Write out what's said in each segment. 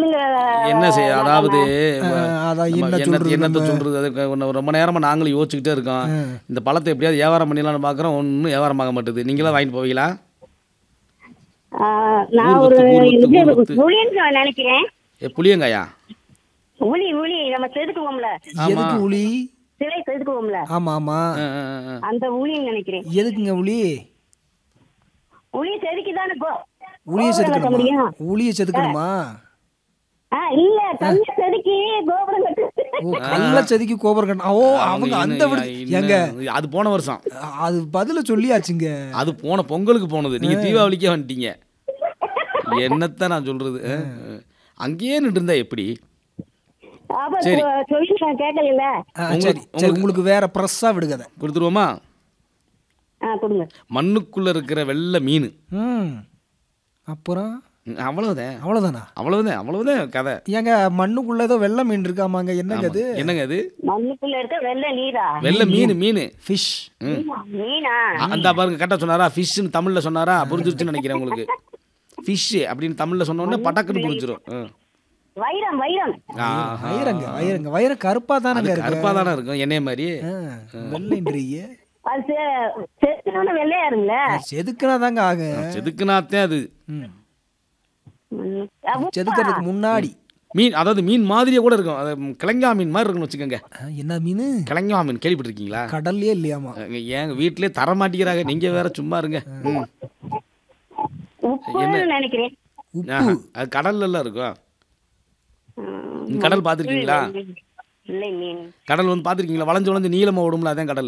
சொல்லுங்க என்ன செய்ய அதாவது அஹ், அதான் நம்ம என்ன என்னத்த சொல்றது என்னத்த நம்ம? சொல்றது அதுக்கு ஒண்ணு ரொம்ப நேரமா நாங்களும் யோசிச்சுக்கிட்டே இருக்கோம் இந்த பழத்தை எப்படியாவது வியாபாரம் பண்ணிடலாம்னு பார்க்குறோம் ஒன்றும் வியாபாரம் ஆக மாட்டுது நீங்களாம் வாங்கிட்டு போவீங்களா ஆ, நான் ஊர் ஒரு குத்து, ஊர் குத்து, இது ஊர் குத்து. புளியன்னு நான் நினைக்கிறேன் ஏ புளியங்காயா உளி உளி நம்ம செதுக்குவோம்ல எதுக்கு உளி சிலை செதுக்குவோம்ல ஆமா ஆமா ஆ, ஆ, ஆ, ஆ. அந்த உளின்னு நினைக்கிறேன் எதுக்குங்க உளி உளி செதுக்கிதானே போ உளியை கோபுரம் கட்ட செதுக்கணுமா முடியும் உளியை செதுக்கணுமா ஆ, இல்ல கண்ணை செதுக்கி கோபுரம் கட்டு ஓ கல்ல செதுக்கி கோபுரம் கட்டணும் ஓ அவங்க என்ன- அந்த விட என்ன- எங்க அது போன வருஷம் அது பதில சொல்லியாச்சுங்க அது போன பொங்கலுக்கு போனது நீங்க தீபாவளிக்கே வந்துட்டீங்க என்னத்த நான் சொல்றது ஆ? அங்கேயே நின்று இருந்தா எப்படி அப்ப சரி. சொ- சொல்லி நான் கேட்கல ஆ, சரி சரி உங்களுக்கு வேற ப்ரெஸ்ஸா விடுகதை கொடுத்துருவோமா ஆ கொடுங்க மண்ணுக்குள்ள இருக்கிற வெள்ளை மீன் ம் அப்புறம் ம், அவ்வளவுதான் அவ்வளவுதானா அவ்வளவுதான் அவ்வளவுதான் கதை ஏங்க மண்ணுக்குள்ள ஏதோ வெள்ளை மீன் இருக்காமாங்க என்னங்க அது என்னங்க அது மண்ணுக்குள்ள இருக்க வெள்ளை நீரா வெள்ளை மீன் மீன் ஃபிஷ் மீனா அ- அந்த பாருங்க கரெக்டாக சொன்னாரா ஃபிஷ்னு தமிழ்ல சொன்னாரா புரிஞ்சிருச்சுன்னு நினைக்கிறேன் உங்களுக்கு ஃபிஷ் அப்படின்னு தமிழ்ல சொன்ன உடனே படக்குன்னு புரிஞ்சிடும் ம். வைரம் வைரம் ஆஹா. வைரங்க வைரங்க வைரம் கருப்பா தானங்க அது இருக்கு கருப்பா தானே இருக்கும் என்னைய மாதிரி ஆ, வெள்ளைன்றீங்க அது செ- செதுக்கணும்னு வெள்ளையா இருங்களே செதுக்குனா தாங்க ஆகும் செதுக்குனாத்தே அது ம். ம். அப்ப செதுக்கிறதுக்கு முன்னாடி மீன் அதாவது மீன் மாதிரியே கூட இருக்கும் அது ம், கிழங்கா மீன் மாதிரி இருக்குன்னு வச்சுக்கோங்க ஆ, என்ன மீன் கிழங்கா மீன் கேள்விப்பட்டிருக்கீங்களா கடல்லே இல்லையாமா அங்க ஏங்க வீட்டிலே தர மாட்டேங்கிறாங்க நீங்க வேற சும்மா இருங்க ம். உப்புன்னு நினைக்கிறேன் ஆஹா, அது கடல்ல எல்லாம் இருக்கும் ம். நீங்க கடல் பார்த்துருக்கீங்களா இல்லை மீன் கடல் வந்து பார்த்துருக்கீங்களா வளைஞ்சு வளைஞ்சு நீளமா ஓடும்ல அதான் கடல்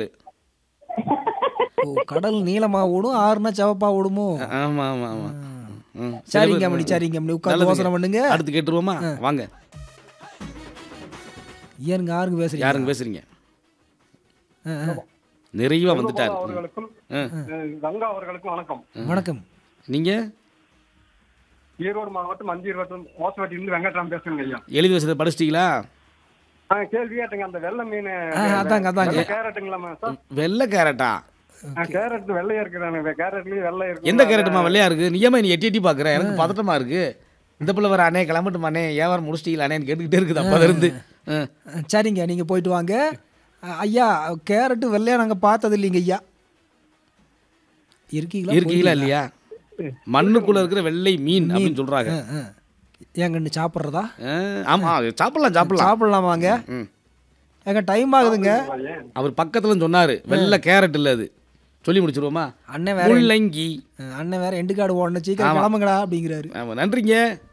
ஓ கடல் நீளமா ஓடும் ஆறுனா செவப்பா ஓடுமோ ஆமா ஆமா ஆமா ம். சரிங்க அப்படி சரிங்க அப்படி உட்காந்து நல்லதுங்க. யோசனை பண்ணுங்க அடுத்து கேட்டுருவோமா வாங்க ஏனுங்க யாருங்க பேசுறீங்க யாருங்க பேசுறீங்க ஆ, ஆ. நிறைவா வந்துட்டாரு அவர்களுக்கும் ஆ. அஹ், கங்கா அவர்களுக்கும் வணக்கம் வணக்கம் நீங்க ஈரோடு மாவட்டம் அஞ்சு வட்டம் மோசவட்டிலிருந்து வெங்கட்ராம் பேசுறேங்க ஐயா எழுதி வச்சதை படிச்சிட்டீங்களா ஆ, கேள்வி கேட்டுங்க அந்த வெள்ளை மீன் ஆ, அதாங்க அதாங்க கேரட்டுங்களாமா சார் வெள்ளை கேரட்டா ஆ, கேரட் வெள்ளையா இருக்குதானே கேரட்லயும் வெள்ளை இருக்கு எந்த கேரட்டுமா வெள்ளையா இருக்கு நீயமா நீ எட்டி எட்டி பாக்குற எனக்கு பதட்டமா இருக்கு இந்த பிள்ளை வர அண்ணே கிளம்பட்டுமாண்ணே வியாபாரம் முடிச்சிட்டீங்களாண்ணே கேட்டுக்கிட்டே இருக்குது அப்பா இருந்து ஆ. ஆ, சரிங்க நீங்க போயிட்டு வாங்க ஆ, ஐயா கேரட்டு வெள்ளையா நாங்க பார்த்தது இல்லைங்க ஐயா இருக்கீங்களா இருக்கீங்களா இல்லையா மண்ணுக்குள்ள இருக்கிற வெள்ளை மீன் அப்படின்னு சொல்றாங்க ஆ, ஆ. ஏங்க இன்னும் சாப்பிட்றதா ஆ, ஆமா சாப்பிடலாம் சாப்பிடலாம் சாப்பிடலாமாங்க ம். ஏங்க டைம் ஆகுதுங்க அவர் பக்கத்துல சொன்னாரு வெள்ளை கேரட் இல்ல அது சொல்லி முடிச்சிருவோமா அண்ணன் வேற முள்ளங்கி ஆ, அண்ணன் வேற எண்டு கார்டு ஓடணும் சீக்கிரம் கிளம்புங்கடா அப்படிங்கிறாரு ஆமா நன்றிங்க